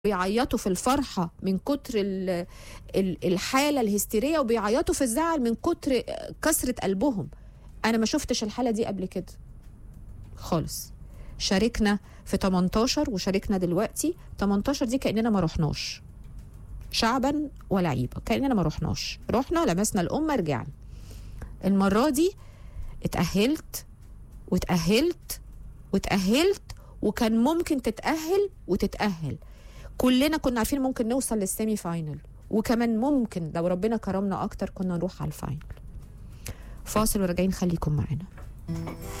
بيعيطوا في الفرحة من كتر ال- ال- الحالة الهستيرية وبيعيطوا في الزعل من كتر كسرة قلبهم أنا ما شفتش الحالة دي قبل كده خالص شاركنا في 18 وشاركنا دلوقتي 18 دي كأننا ما رحناش شعبا ولعيبة كأننا ما رحناش رحنا لمسنا الأمة رجعنا المرة دي اتأهلت واتأهلت واتأهلت وكان ممكن تتأهل وتتأهل كلنا كنا عارفين ممكن نوصل للسيمي فاينل وكمان ممكن لو ربنا كرمنا اكتر كنا نروح على الفاينل فاصل وراجعين خليكم معانا